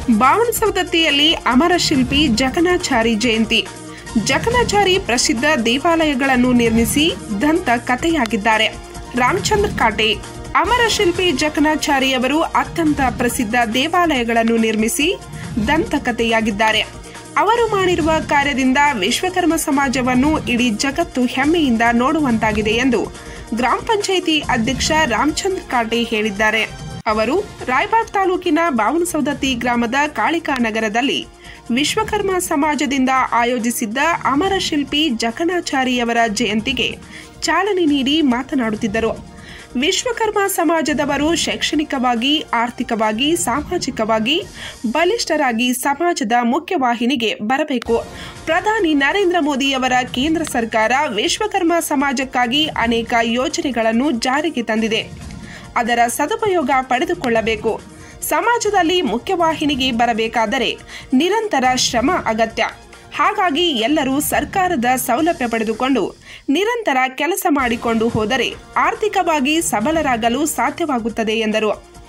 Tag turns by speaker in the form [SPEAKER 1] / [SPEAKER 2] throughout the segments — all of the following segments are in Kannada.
[SPEAKER 1] ಬಾವನಸವದತ್ತಿಯಲ್ಲಿ ಅಮರ ಶಿಲ್ಪಿ ಜಕಣಾಚಾರಿ ಜಯಂತಿ ಜಕಣಾಚಾರಿ ಪ್ರಸಿದ್ಧ ದೇವಾಲಯಗಳನ್ನು ನಿರ್ಮಿಸಿ ದಂತ ಕಥೆಯಾಗಿದ್ದಾರೆ ರಾಮಚಂದ್ರ ಕಾಟೆ ಅಮರ ಶಿಲ್ಪಿ ಜಕಣಾಚಾರಿ ಅವರು ಅತ್ಯಂತ ಪ್ರಸಿದ್ಧ ದೇವಾಲಯಗಳನ್ನು ನಿರ್ಮಿಸಿ ದಂತಕಥೆಯಾಗಿದ್ದಾರೆ ಅವರು ಮಾಡಿರುವ ಕಾರ್ಯದಿಂದ ವಿಶ್ವಕರ್ಮ ಸಮಾಜವನ್ನು ಇಡೀ ಜಗತ್ತು ಹೆಮ್ಮೆಯಿಂದ ನೋಡುವಂತಾಗಿದೆ ಎಂದು ಗ್ರಾಮ ಪಂಚಾಯಿತಿ ಅಧ್ಯಕ್ಷ ರಾಮಚಂದ್ರ ಕಾಟೆ ಹೇಳಿದ್ದಾರೆ ಅವರು ರಾಯಬಾಗ್ ತಾಲೂಕಿನ ಬಾವನಸೌದತ್ತಿ ಗ್ರಾಮದ ಕಾಳಿಕಾ ನಗರದಲ್ಲಿ ವಿಶ್ವಕರ್ಮ ಸಮಾಜದಿಂದ ಆಯೋಜಿಸಿದ್ದ ಅಮರ ಶಿಲ್ಪಿ ಜಕಣಾಚಾರಿಯವರ ಜಯಂತಿಗೆ ಚಾಲನೆ ನೀಡಿ ಮಾತನಾಡುತ್ತಿದ್ದರು ವಿಶ್ವಕರ್ಮ ಸಮಾಜದವರು ಶೈಕ್ಷಣಿಕವಾಗಿ ಆರ್ಥಿಕವಾಗಿ ಸಾಮಾಜಿಕವಾಗಿ ಬಲಿಷ್ಠರಾಗಿ ಸಮಾಜದ ಮುಖ್ಯವಾಹಿನಿಗೆ ಬರಬೇಕು ಪ್ರಧಾನಿ ನರೇಂದ್ರ ಮೋದಿಯವರ ಕೇಂದ್ರ ಸರ್ಕಾರ ವಿಶ್ವಕರ್ಮ ಸಮಾಜಕ್ಕಾಗಿ ಅನೇಕ ಯೋಜನೆಗಳನ್ನು ಜಾರಿಗೆ ತಂದಿದೆ ಅದರ ಸದುಪಯೋಗ ಪಡೆದುಕೊಳ್ಳಬೇಕು ಸಮಾಜದಲ್ಲಿ ಮುಖ್ಯವಾಹಿನಿಗೆ ಬರಬೇಕಾದರೆ ನಿರಂತರ ಶ್ರಮ ಅಗತ್ಯ ಹಾಗಾಗಿ ಎಲ್ಲರೂ ಸರ್ಕಾರದ ಸೌಲಭ್ಯ ಪಡೆದುಕೊಂಡು ನಿರಂತರ ಕೆಲಸ ಮಾಡಿಕೊಂಡು ಹೋದರೆ ಆರ್ಥಿಕವಾಗಿ ಸಬಲರಾಗಲು ಸಾಧ್ಯವಾಗುತ್ತದೆ ಎಂದರು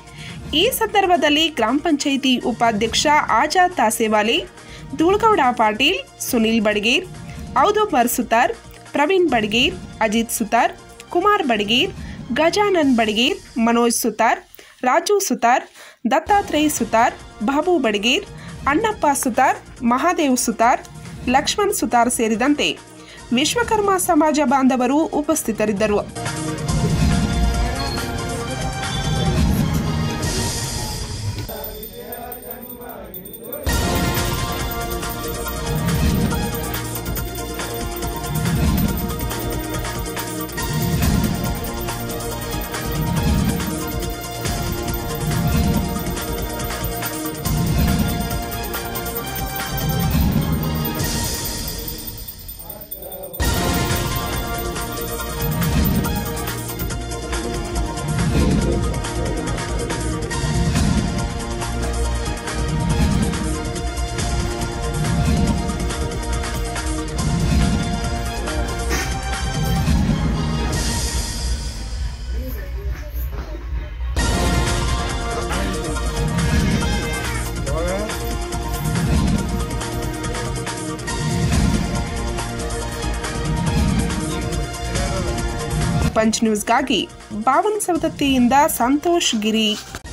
[SPEAKER 1] ಈ ಸಂದರ್ಭದಲ್ಲಿ ಗ್ರಾಮ ಪಂಚಾಯಿತಿ ಉಪಾಧ್ಯಕ್ಷ ಆಜಾದ್ ತಾಸೇವಾಲೆ ಧೂಳ್ಗೌಡ ಪಾಟೀಲ್ ಸುನಿಲ್ ಬಡ್ಗೇರ್ ಔದೋಬರ್ ಸುತಾರ್ ಪ್ರವೀಣ್ ಬಡ್ಗೇರ್ ಅಜಿತ್ ಸುತಾರ್ ಕುಮಾರ್ ಬಡ್ಗೇರ್ ಗಜಾನನ್ ಬಡ್ಗೇರ್ ಮನೋಜ್ ಸುತಾರ್ ರಾಜು ಸುತಾರ್ ದತ್ತಾತ್ರೇಯ ಸುತಾರ್ ಬಾಬು ಬಡ್ಗೇರ್ ಅಣ್ಣಪ್ಪ ಸುತಾರ್ ಮಹಾದೇವ್ ಸುತಾರ್ ಲಕ್ಷ್ಮಣ್ ಸುತಾರ್ ಸೇರಿದಂತೆ ವಿಶ್ವಕರ್ಮ ಸಮಾಜ ಬಾಂಧವರು ಉಪಸ್ಥಿತರಿದ್ದರು ಪಂಚ್ ನ್ಯೂಸ್ಗಾಗಿ ಬಾವನಸವದತ್ತಿಯಿಂದ ಸಂತೋಷ್ ಗಿರಿ